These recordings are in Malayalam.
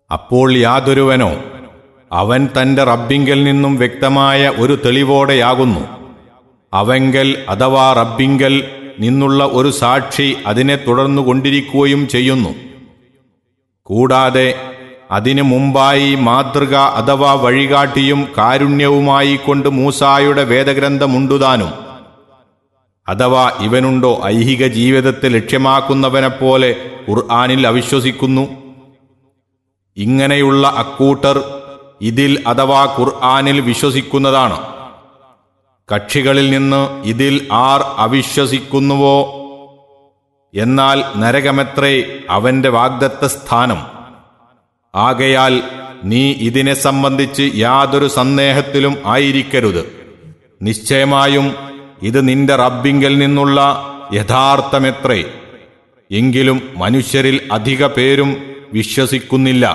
അപ്പോൾ യാതൊരുവനോ അവൻ തന്റെ റബ്ബിങ്കൽ നിന്നും വ്യക്തമായ ഒരു തെളിവോടെയാകുന്നു അവങ്കൽ അഥവാ റബ്ബിങ്കൽ നിന്നുള്ള ഒരു സാക്ഷി അതിനെ തുടർന്നു കൊണ്ടിരിക്കുകയും ചെയ്യുന്നു കൂടാതെ അതിനു മുമ്പായി മാതൃക അഥവാ വഴികാട്ടിയും കാരുണ്യവുമായി കൊണ്ട് മൂസായുടെ വേദഗ്രന്ഥമുണ്ടുതാനും അഥവാ ഇവനുണ്ടോ ഐഹിക ജീവിതത്തെ ലക്ഷ്യമാക്കുന്നവനെപ്പോലെ ഖുർആാനിൽ അവിശ്വസിക്കുന്നു ഇങ്ങനെയുള്ള അക്കൂട്ടർ ഇതിൽ അഥവാ ഖുർആാനിൽ വിശ്വസിക്കുന്നതാണ് കക്ഷികളിൽ നിന്ന് ഇതിൽ ആർ അവിശ്വസിക്കുന്നുവോ എന്നാൽ നരകമെത്രേ അവന്റെ വാഗ്ദത്ത സ്ഥാനം ആകയാൽ നീ ഇതിനെ സംബന്ധിച്ച് യാതൊരു സന്ദേഹത്തിലും ആയിരിക്കരുത് നിശ്ചയമായും ഇത് നിന്റെ റബ്ബിങ്കൽ നിന്നുള്ള യഥാർത്ഥമെത്രേ എങ്കിലും മനുഷ്യരിൽ അധിക പേരും വിശ്വസിക്കുന്നില്ല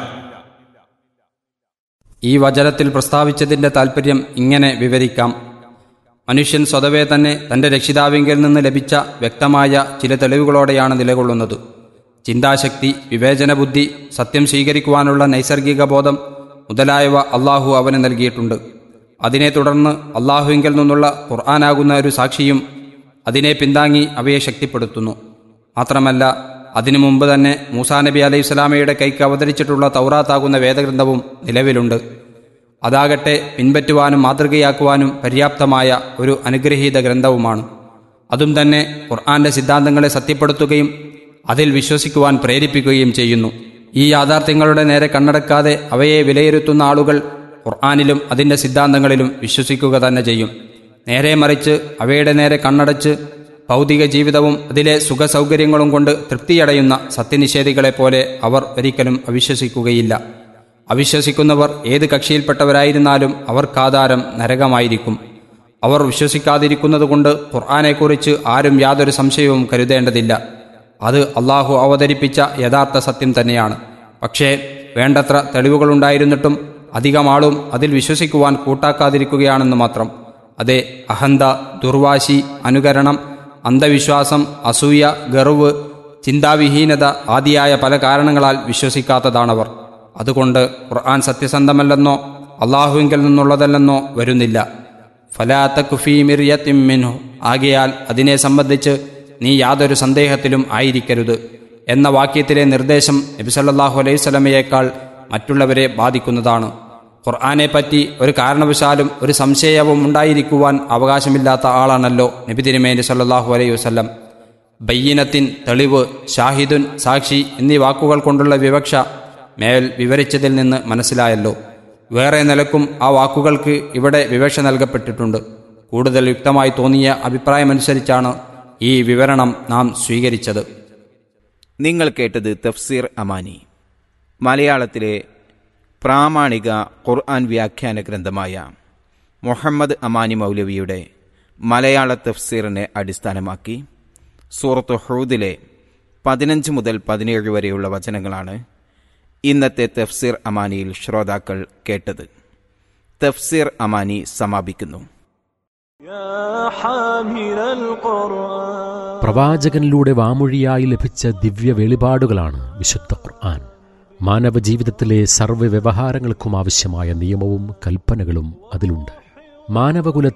ഈ വചനത്തിൽ പ്രസ്താവിച്ചതിന്റെ താൽപ്പര്യം ഇങ്ങനെ വിവരിക്കാം മനുഷ്യൻ സ്വതവേ തന്നെ തന്റെ രക്ഷിതാവിങ്കിൽ നിന്ന് ലഭിച്ച വ്യക്തമായ ചില തെളിവുകളോടെയാണ് നിലകൊള്ളുന്നത് ചിന്താശക്തി വിവേചനബുദ്ധി സത്യം സ്വീകരിക്കുവാനുള്ള നൈസർഗിക ബോധം മുതലായവ അള്ളാഹു അവന് നൽകിയിട്ടുണ്ട് അതിനെ തുടർന്ന് അള്ളാഹുവിങ്കിൽ നിന്നുള്ള ഖുർആനാകുന്ന ഒരു സാക്ഷിയും അതിനെ പിന്താങ്ങി അവയെ ശക്തിപ്പെടുത്തുന്നു മാത്രമല്ല അതിനു മുമ്പ് തന്നെ മൂസാ നബി അലൈഹി സ്വലാമയുടെ കൈക്ക് അവതരിച്ചിട്ടുള്ള തൗറാത്താകുന്ന വേദഗ്രന്ഥവും നിലവിലുണ്ട് അതാകട്ടെ പിൻപറ്റുവാനും മാതൃകയാക്കുവാനും പര്യാപ്തമായ ഒരു അനുഗ്രഹീത ഗ്രന്ഥവുമാണ് അതും തന്നെ ഖുർആന്റെ സിദ്ധാന്തങ്ങളെ സത്യപ്പെടുത്തുകയും അതിൽ വിശ്വസിക്കുവാൻ പ്രേരിപ്പിക്കുകയും ചെയ്യുന്നു ഈ യാഥാർത്ഥ്യങ്ങളുടെ നേരെ കണ്ണടക്കാതെ അവയെ വിലയിരുത്തുന്ന ആളുകൾ ഖുർആാനിലും അതിൻ്റെ സിദ്ധാന്തങ്ങളിലും വിശ്വസിക്കുക തന്നെ ചെയ്യും നേരെ മറിച്ച് അവയുടെ നേരെ കണ്ണടച്ച് ഭൗതിക ജീവിതവും അതിലെ സുഖസൗകര്യങ്ങളും കൊണ്ട് തൃപ്തിയടയുന്ന സത്യനിഷേധികളെപ്പോലെ അവർ ഒരിക്കലും അവിശ്വസിക്കുകയില്ല അവിശ്വസിക്കുന്നവർ ഏത് കക്ഷിയിൽപ്പെട്ടവരായിരുന്നാലും അവർക്കാധാരം നരകമായിരിക്കും അവർ വിശ്വസിക്കാതിരിക്കുന്നതുകൊണ്ട് ഖുർആാനെക്കുറിച്ച് ആരും യാതൊരു സംശയവും കരുതേണ്ടതില്ല അത് അള്ളാഹു അവതരിപ്പിച്ച യഥാർത്ഥ സത്യം തന്നെയാണ് പക്ഷേ വേണ്ടത്ര തെളിവുകളുണ്ടായിരുന്നിട്ടും അധികം ആളും അതിൽ വിശ്വസിക്കുവാൻ കൂട്ടാക്കാതിരിക്കുകയാണെന്ന് മാത്രം അതെ അഹന്ത ദുർവാശി അനുകരണം അന്ധവിശ്വാസം അസൂയ ഗർവ് ചിന്താവിഹീനത ആദിയായ പല കാരണങ്ങളാൽ വിശ്വസിക്കാത്തതാണവർ അതുകൊണ്ട് ഖുർആൻ സത്യസന്ധമല്ലെന്നോ അള്ളാഹുവിങ്കിൽ നിന്നുള്ളതല്ലെന്നോ വരുന്നില്ല ഫലാത്ത കുഫി മിർയത്തിമ്മിനു ആകയാൽ അതിനെ സംബന്ധിച്ച് നീ യാതൊരു സന്ദേഹത്തിലും ആയിരിക്കരുത് എന്ന വാക്യത്തിലെ നിർദ്ദേശം നബിസല്ലാഹു അലൈഹി സ്വലമയേക്കാൾ മറ്റുള്ളവരെ ബാധിക്കുന്നതാണ് ഖുർആാനെപ്പറ്റി ഒരു കാരണവശാലും ഒരു സംശയവും ഉണ്ടായിരിക്കുവാൻ അവകാശമില്ലാത്ത ആളാണല്ലോ നബി തിരുമേനി സല്ലാഹു അലൈഹി വസ്ലം ബയ്യനത്തിൻ തെളിവ് ഷാഹിദുൻ സാക്ഷി എന്നീ വാക്കുകൾ കൊണ്ടുള്ള വിവക്ഷ മേൽ വിവരിച്ചതിൽ നിന്ന് മനസ്സിലായല്ലോ വേറെ നിലക്കും ആ വാക്കുകൾക്ക് ഇവിടെ വിവക്ഷ നൽകപ്പെട്ടിട്ടുണ്ട് കൂടുതൽ യുക്തമായി തോന്നിയ അഭിപ്രായമനുസരിച്ചാണ് ഈ വിവരണം നാം സ്വീകരിച്ചത് നിങ്ങൾ കേട്ടത് തഫ്സീർ അമാനി മലയാളത്തിലെ പ്രാമാണിക ഖുർആൻ വ്യാഖ്യാന ഗ്രന്ഥമായ മുഹമ്മദ് അമാനി മൗലവിയുടെ മലയാള തഫ്സീറിനെ അടിസ്ഥാനമാക്കി സൂറത്ത് ഹൂദിലെ പതിനഞ്ച് മുതൽ പതിനേഴ് വരെയുള്ള വചനങ്ങളാണ് ഇന്നത്തെ തഫ്സീർ അമാനിയിൽ ശ്രോതാക്കൾ കേട്ടത് തഫ്സീർ അമാനി സമാപിക്കുന്നു പ്രവാചകനിലൂടെ വാമൊഴിയായി ലഭിച്ച ദിവ്യ വെളിപാടുകളാണ് വിശുദ്ധ ഖുർആൻ മാനവ ജീവിതത്തിലെ സർവ്വ വ്യവഹാരങ്ങൾക്കും ആവശ്യമായ നിയമവും കൽപ്പനകളും അതിലുണ്ട് മാനവകുലത്തെ